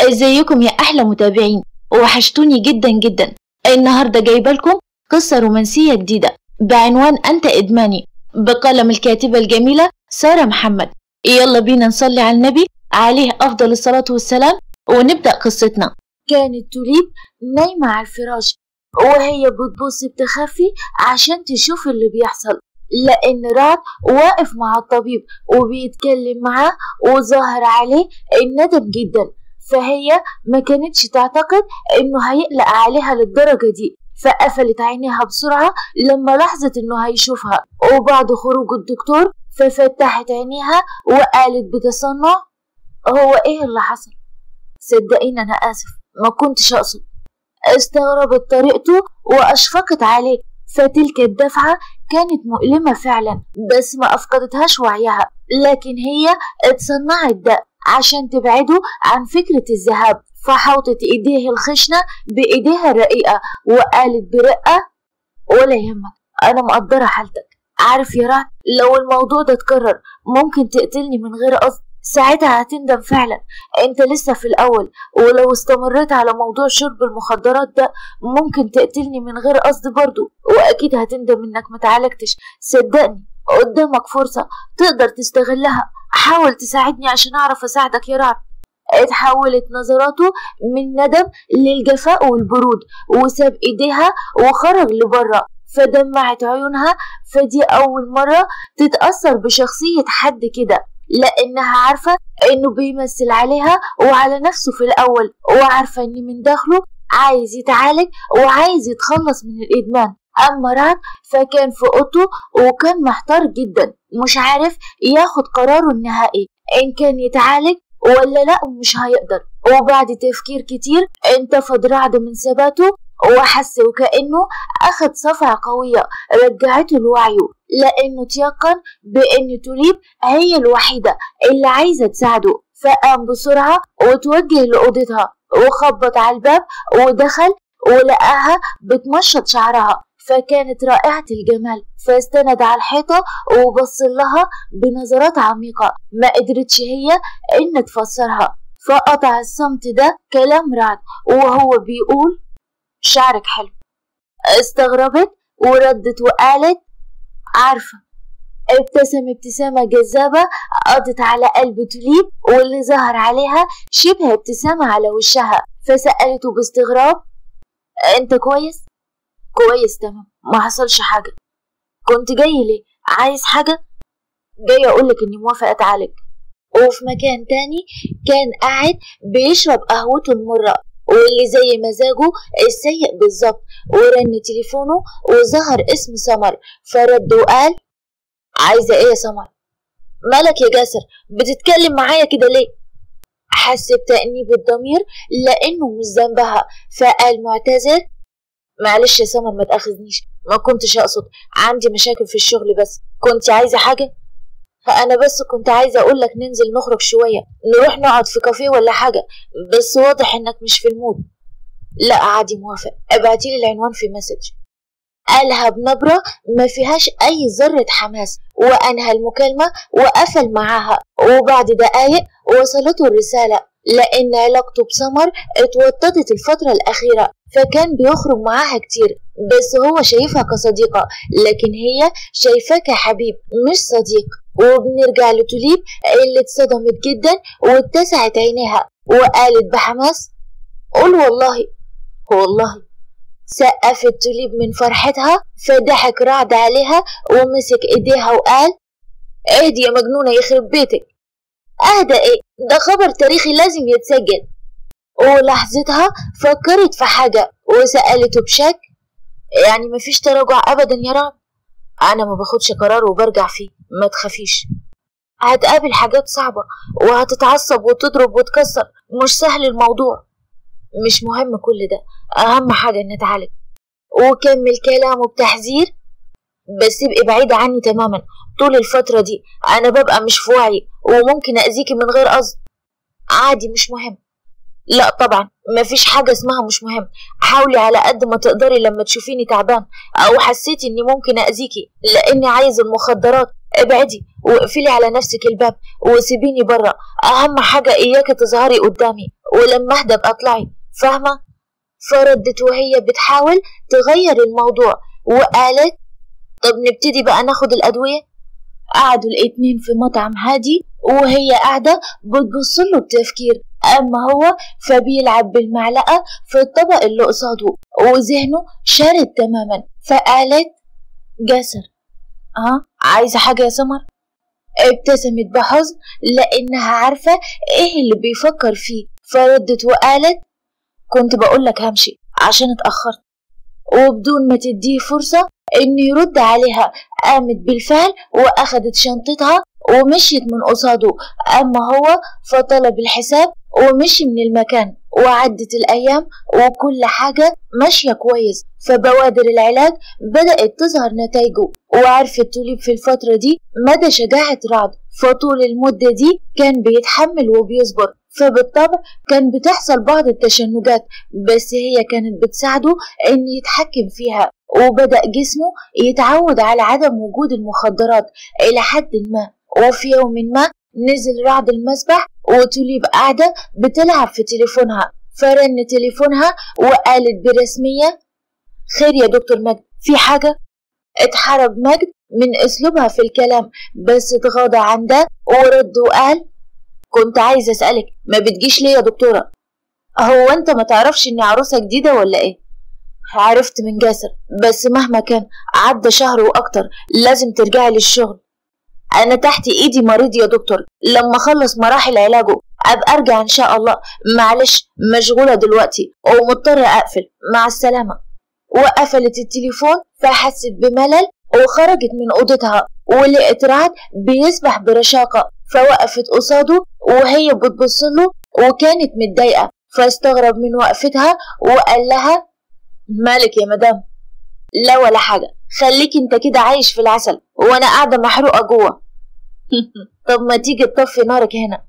ازيكم يا احلى متابعين وحشتوني جدا جدا النهارده جايبه لكم قصه رومانسيه جديده بعنوان انت ادماني بقلم الكاتبه الجميله ساره محمد يلا بينا نصلي على النبي عليه افضل الصلاه والسلام ونبدا قصتنا كانت توليب نايمة على الفراش وهي بتبص بتخفي عشان تشوف اللي بيحصل لأن رعد واقف مع الطبيب وبيتكلم معاه وظاهر عليه الندم جدا فهي ما كانتش تعتقد انه هيقلق عليها للدرجة دي فقفلت عينيها بسرعة لما لاحظت انه هيشوفها وبعد خروج الدكتور ففتحت عينيها وقالت بتصنع هو ايه اللي حصل صدقيني انا اسف ما كنتش اقصد استغربت طريقته واشفقت عليه فتلك الدفعة كانت مؤلمة فعلا بس ما أفقدتهاش وعيها لكن هي اتصنعت ده عشان تبعده عن فكرة الذهاب فحوطت إيديه الخشنة بإيديها الرقيقة وقالت برقة ولا يهمك أنا مقدرة حالتك عارف يا رعد لو الموضوع ده اتكرر ممكن تقتلني من غير قصد ساعتها هتندم فعلا انت لسه في الاول ولو استمريت على موضوع شرب المخدرات ده ممكن تقتلني من غير قصد برضو واكيد هتندم انك متعالجتش صدقني قدامك فرصة تقدر تستغلها حاول تساعدني عشان اعرف اساعدك يا رعد اتحولت نظراته من ندم للجفاء والبرود وساب ايديها وخرج لبره فدمعت عيونها فدي اول مرة تتأثر بشخصية حد كده لانها عارفة انه بيمثل عليها وعلى نفسه في الاول وعارفة ان من داخله عايز يتعالج وعايز يتخلص من الادمان اما رعد فكان في اوضته وكان محتار جدا مش عارف ياخد قراره النهائي ان كان يتعالج ولا لا ومش هيقدر وبعد تفكير كتير انتفض رعد من ثباته وحس وكأنه أخد صفعة قوية رجعته لوعيه لأنه تيقن بأن توليب هي الوحيدة اللي عايزة تساعده فقام بسرعة وتوجه لأوضتها وخبط على الباب ودخل ولقاها بتمشط شعرها فكانت رائعة الجمال فاستند على الحيطة وبص لها بنظرات عميقة ما قدرتش هي إن تفسرها فقطع الصمت ده كلام رعد وهو بيقول شعرك حلو استغربت وردت وقالت عارفة ابتسم ابتسامة جذابة قضت على قلب توليب واللي ظهر عليها شبه ابتسامة على وشها فسألته باستغراب انت كويس؟ كويس تمام ما حصلش حاجة كنت جاي ليه؟ عايز حاجة؟ جاي أقولك إني موافقة أتعالج وفي مكان تاني كان قاعد بيشرب قهوته المرة واللي زي مزاجه السيء بالظبط ورن تليفونه وظهر اسم سمر فرد وقال عايزة ايه يا سمر مالك يا جاسر بتتكلم معايا كده ليه حس بتأنيب الضمير لأنه مش ذنبها فقال معتذر معلش يا سمر ما تاخذنيش ما كنتش اقصد عندي مشاكل في الشغل بس كنت عايزه حاجه فانا بس كنت عايزه اقول لك ننزل نخرج شويه نروح نقعد في كافيه ولا حاجه بس واضح انك مش في المود لا عادي موافق ابعتيلي العنوان في مسج قالها بنبرة ما فيهاش أي ذرة حماس وأنهى المكالمة وقفل معاها وبعد دقايق وصلته الرسالة لأن علاقته بسمر اتوطدت الفترة الأخيرة فكان بيخرج معاها كتير بس هو شايفها كصديقة لكن هي شايفاه كحبيب مش صديق وبنرجع لتوليب اللي اتصدمت جدا واتسعت عينيها وقالت بحماس قول والله والله سقفت توليب من فرحتها فضحك رعد عليها ومسك ايديها وقال اهدي يا مجنونة يخرب بيتك اهدى ايه ده خبر تاريخي لازم يتسجل ولحظتها فكرت في حاجة وسألته بشك يعني مفيش تراجع أبدا يا رب أنا ما باخدش قرار وبرجع فيه ما تخافيش هتقابل حاجات صعبة وهتتعصب وتضرب وتكسر مش سهل الموضوع مش مهم كل ده أهم حاجة إن أتعالج وكمل كلامه بتحذير بس ابقي بعيدة عني تماما طول الفترة دي أنا ببقى مش في وعي وممكن أذيكي من غير قصد عادي مش مهم لا طبعا مفيش حاجة اسمها مش مهم حاولي على قد ما تقدري لما تشوفيني تعبان أو حسيتي إني ممكن أذيكي لأني عايز المخدرات ابعدي واقفلي على نفسك الباب وسيبيني برا أهم حاجة إياك تظهري قدامي ولما أهدى اطلعي فاهمة؟ فردت وهي بتحاول تغير الموضوع وقالت طب نبتدي بقى ناخد الأدوية قعدوا الاتنين في مطعم هادي وهي قاعدة بتبصله بتفكير أما هو فبيلعب بالمعلقة في الطبق اللي قصاده وذهنه شارد تماما فقالت جسر ها عايزة حاجة يا سمر ابتسمت بحزن لأنها عارفة إيه اللي بيفكر فيه فردت وقالت كنت بقولك همشي عشان اتأخرت وبدون ما تديه فرصة إنه يرد عليها قامت بالفعل وأخدت شنطتها ومشيت من قصاده أما هو فطلب الحساب ومشي من المكان وعدت الأيام وكل حاجة ماشية كويس فبوادر العلاج بدأت تظهر نتائجه وعرفت توليب في الفترة دي مدى شجاعة رعد فطول المدة دي كان بيتحمل وبيصبر فبالطبع كان بتحصل بعض التشنجات بس هي كانت بتساعده إن يتحكم فيها وبدأ جسمه يتعود على عدم وجود المخدرات إلى حد ما وفي يوم ما نزل رعد المسبح وتوليب قاعدة بتلعب في تليفونها فرن تليفونها وقالت برسمية خير يا دكتور مجد في حاجة اتحرج مجد من اسلوبها في الكلام بس اتغاضى عن ده ورد وقال كنت عايز اسألك ما بتجيش ليه يا دكتورة هو انت ما تعرفش اني عروسة جديدة ولا ايه عرفت من جاسر بس مهما كان عدى شهر واكتر لازم ترجعي للشغل انا تحت ايدي مريض يا دكتور لما اخلص مراحل علاجه ابقى ارجع ان شاء الله معلش مشغولة دلوقتي ومضطرة اقفل مع السلامة وقفلت التليفون فحست بملل وخرجت من اوضتها ولقت رعد بيسبح برشاقة فوقفت قصاده وهي بتبص له وكانت متضايقة فاستغرب من وقفتها وقال لها مالك يا مدام لا ولا حاجة خليك انت كده عايش في العسل وانا قاعدة محروقة جوه طب ما تيجي تطفي نارك هنا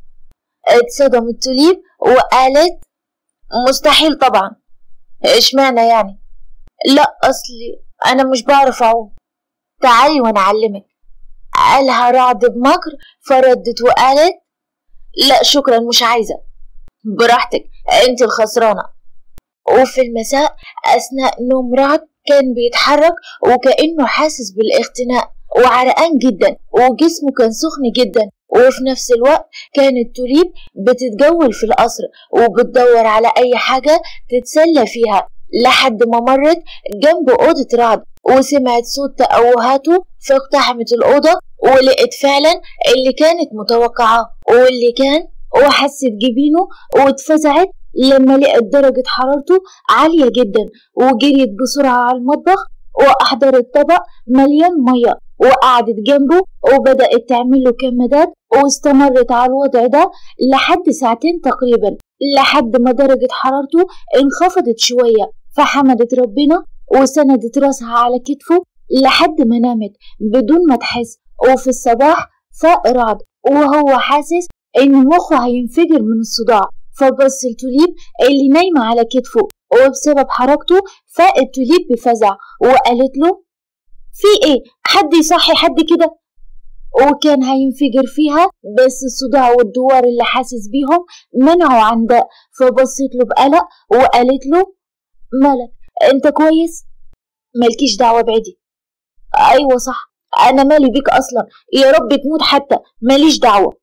اتصدمت توليب وقالت مستحيل طبعا اشمعنى يعني لا اصلي انا مش بعرف اعوم تعالي وانا اعلمك قالها رعد بمكر فردت وقالت لا شكرا مش عايزة براحتك انت الخسرانة وفي المساء أثناء نوم رعد كان بيتحرك وكأنه حاسس بالاختناق وعرقان جدا وجسمه كان سخن جدا وفي نفس الوقت كانت توليب بتتجول في القصر وبتدور على أي حاجة تتسلى فيها لحد ما مرت جنب أوضة رعد وسمعت صوت تأوهاته فاقتحمت الأوضة ولقت فعلا اللي كانت متوقعاه واللي كان وحست جبينه واتفزعت لما لقت درجة حرارته عالية جدا وجريت بسرعة على المطبخ وأحضرت طبق مليان مية وقعدت جنبه وبدأت تعمل له كمادات واستمرت على الوضع ده لحد ساعتين تقريبا لحد ما درجة حرارته انخفضت شوية فحمدت ربنا وسندت راسها على كتفه لحد ما نامت بدون ما تحس وفي الصباح فاق رعد وهو حاسس إن مخه هينفجر من الصداع فبص لتوليب اللي نايمة على كتفه وبسبب حركته فاقت توليب بفزع وقالت له في ايه حد يصحي حد كده وكان هينفجر فيها بس الصداع والدوار اللي حاسس بيهم منعوا عن ده فبصت له بقلق وقالت له مالك انت كويس مالكيش دعوة بعدي ايوه صح انا مالي بيك اصلا يا رب تموت حتى ماليش دعوة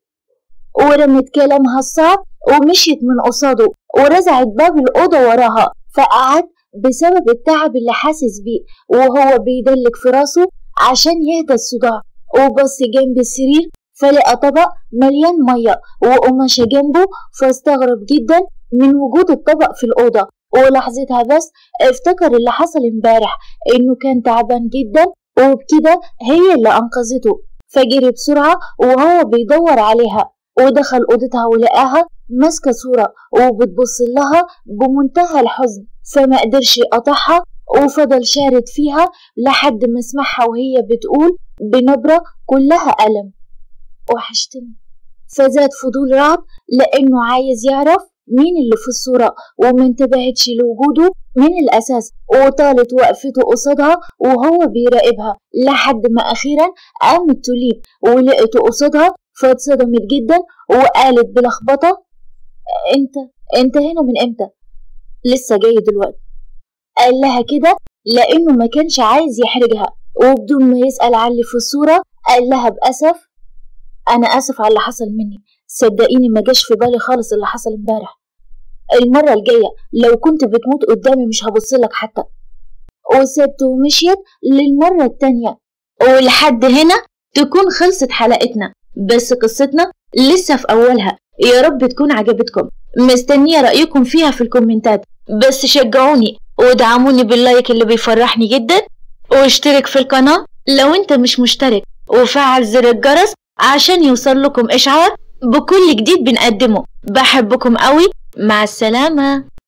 ورمت كلامها الصعب ومشيت من قصاده ورزعت باب الأوضة وراها فقعد بسبب التعب اللي حاسس بيه وهو بيدلك في راسه عشان يهدى الصداع وبص جنب السرير فلقى طبق مليان مية وقماشة جنبه فاستغرب جدا من وجود الطبق في الأوضة ولحظتها بس افتكر اللي حصل امبارح انه كان تعبان جدا وبكده هي اللي انقذته فجري بسرعة وهو بيدور عليها ودخل أوضتها ولقاها ماسكة صورة وبتبص لها بمنتهى الحزن فما قدرش يقطعها وفضل شارد فيها لحد ما سمعها وهي بتقول بنبرة كلها ألم وحشتني فزاد فضول رعب لأنه عايز يعرف مين اللي في الصورة وما انتبهتش لوجوده من الأساس وطالت وقفته قصادها وهو بيراقبها لحد ما أخيرا قامت توليب ولقته قصادها فاتصدمت جدا وقالت بلخبطة انت انت هنا من امتى لسه جاي دلوقتي قال لها كده لانه ما كانش عايز يحرجها وبدون ما يسأل على اللي في الصورة قال لها بأسف أنا آسف على اللي حصل مني صدقيني ما جاش في بالي خالص اللي حصل امبارح المرة الجاية لو كنت بتموت قدامي مش هبصلك حتى وسبته ومشيت للمرة التانية ولحد هنا تكون خلصت حلقتنا بس قصتنا لسه في أولها يا رب تكون عجبتكم مستنية رأيكم فيها في الكومنتات بس شجعوني ودعموني باللايك اللي بيفرحني جدا واشترك في القناة لو انت مش مشترك وفعل زر الجرس عشان يوصل لكم إشعار بكل جديد بنقدمه بحبكم قوي مع السلامة